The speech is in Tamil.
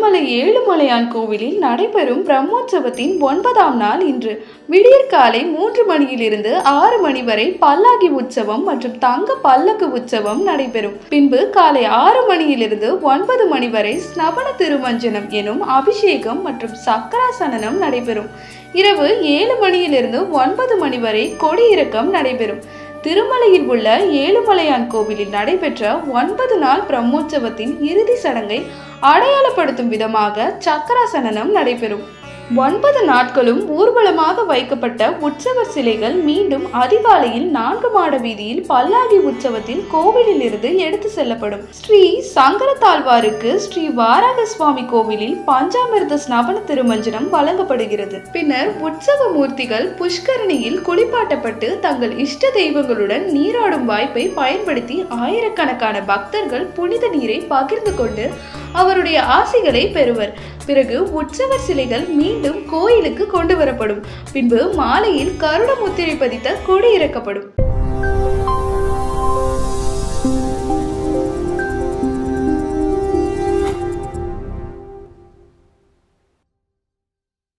திருமலை ஏழுமலையான் கோவிலில் நடைபெறும் பிரம்மோற்சவத்தின் ஒன்பதாம் நாள் இன்று விடியற்காலை மூன்று மணியிலிருந்து ஆறு மணி வரை பல்லாகி உற்சவம் மற்றும் தங்க பல்லக்கு உற்சவம் நடைபெறும் பின்பு காலை ஆறு மணியிலிருந்து ஒன்பது மணி வரை ஸ்னபன திருமஞ்சனம் எனும் அபிஷேகம் மற்றும் சக்கராசனனம் நடைபெறும் இரவு ஏழு மணியிலிருந்து ஒன்பது மணி வரை கொடியிறக்கம் நடைபெறும் திருமலையில் உள்ள ஏழுமலையான் கோவிலில் நடைபெற்ற ஒன்பது நாள் பிரம்மோற்சவத்தின் இறுதி சடங்கை அடையாளப்படுத்தும் விதமாக சக்கராசனனம் நடைபெறும் ஒன்பது நாட்களும் ஊர்வலமாக வைக்கப்பட்ட உற்சவர் சிலைகள் மீண்டும் அதிகாலையில் நான்கு மாட வீதியில் பல்லாகி உற்சவத்தில் கோவிலில் இருந்து எடுத்து செல்லப்படும் ஸ்ரீ சங்கரத்தாழ்வாருக்கு ஸ்ரீ வாராக சுவாமி கோவிலில் பஞ்சாமிர்த ஸ்நபன திருமஞ்சனம் வழங்கப்படுகிறது பின்னர் உற்சவ மூர்த்திகள் புஷ்கரணியில் குளிப்பாட்டப்பட்டு தங்கள் இஷ்ட தெய்வங்களுடன் நீராடும் வாய்ப்பை பயன்படுத்தி ஆயிரக்கணக்கான பக்தர்கள் புனித நீரை பகிர்ந்து கொண்டு அவருடைய ஆசிகளை பெறுவர் பிறகு உற்சவர் சிலைகள் மீண்டும் கோயிலுக்கு கொண்டு வரப்படும் பின்பு மாலையில் கருட முத்திரை பதித்த கொடி இறக்கப்படும்